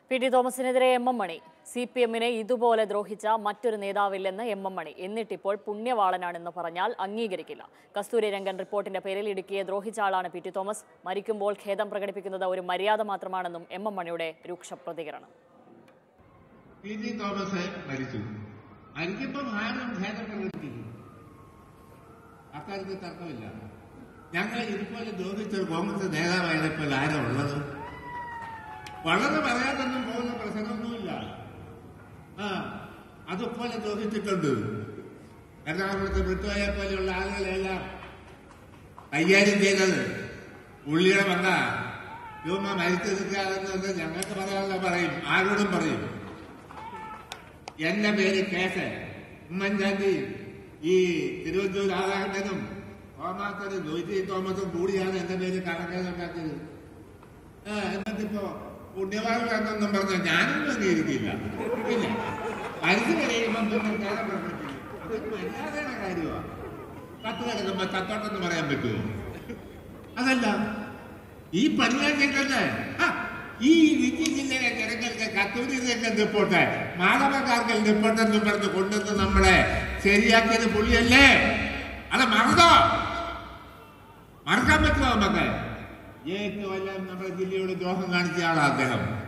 P T തോമസിനെതിരെ M M Mani C P എമ്മിനെ ഇതുപോലെ ദ്രോഹിച്ച മറ്റൊരു നേതാവില്ലെന്ന് എം എം മണി എന്നിട്ടിപ്പോൾ പുണ്യവാളനാണെന്ന് പറഞ്ഞാൽ അംഗീകരിക്കില്ല കസ്തൂരി രംഗൻ റിപ്പോർട്ടിന്റെ പേരിൽ ഇടുക്കിയെ ദ്രോഹിച്ച ആളാണ് പി ടി തോമസ് മരിക്കുമ്പോൾ ഖേദം പ്രകടിപ്പിക്കുന്നത് ഒരു മര്യാദ മാത്രമാണെന്നും എം എം മണിയുടെ രൂക്ഷ പ്രതികരണം പി ജി തോമസ് മരിച്ചു മരിക്കുമ്പം ആരും ഭേദം പ്രകടിപ്പിക്കും അക്കാര്യത്തിൽ തർക്കമില്ല ഞങ്ങൾ ഇതുപോലെ ദ്രോഹിച്ച ഒരു കോൺഗ്രസ് നേതാവായപ്പോൾ ആരാ ഉള്ളത് വളരെ പറയാതൊന്നും പോകുന്ന പ്രശ്നമൊന്നുമില്ല ആ അതുപോലെ ദ്രോഹിച്ചിട്ടുണ്ട് എറണാകുളത്ത് മൃത്യുവായ പോലെയുള്ള ആളുകളെല്ലാം കൈകാര്യം ചെയ്തത് പുള്ളിയുടെ വന്ന രൂപ മരിച്ചു നിൽക്കാതെന്ന് ഞങ്ങൾക്ക് പറയാനുള്ള പറയും ആരോടും പറയും എന്റെ പേര് കേസ് ഉമ്മൻചാണ്ടി ഈ തിരുവനന്തപുരം രാധാകൃഷ്ണനും തോമാസനും ജോജി തോമസും കൂടിയാണ് എന്റെ പേര് കണക്കേതുണ്ടാക്കിയത് ആ, എന്നിട്ടിപ്പോ പുണ്യവാളാണെന്നും പറഞ്ഞ ഞാനൊന്നും അംഗീകരിക്കില്ല ഇല്ല മരിച്ചു കഴിയുമ്പം പിന്നെ നേരം പ്രകടിപ്പിക്കും അതൊരു മര്യാദയുടെ കാര്യമാണ് കത്ത് കിടക്കുമ്പോ ചത്തോട്ടെന്ന് പറയാൻ പറ്റുമോ അതല്ല ഈ പണിയാക്കിയിട്ടല്ലേ ആ, ഈ ഇടുക്കി ജില്ലയിലെ ജനങ്ങൾക്ക് കത്തൂരി രംഗം റിപ്പോർട്ട് മാധവകാർക്കൽ റിപ്പോർട്ട് എന്ന് പറഞ്ഞ് കൊണ്ടുവന്ന് നമ്മളെ ശരിയാക്കിയത് പുള്ളിയല്ലേ അത് മറന്നോ മറക്കാൻ പറ്റുമോ നമുക്ക് ഏറ്റവും എല്ലാം നമ്മുടെ ജില്ലയോട് ദ്രോഹം കാണിച്ച ആളാ അദ്ദേഹം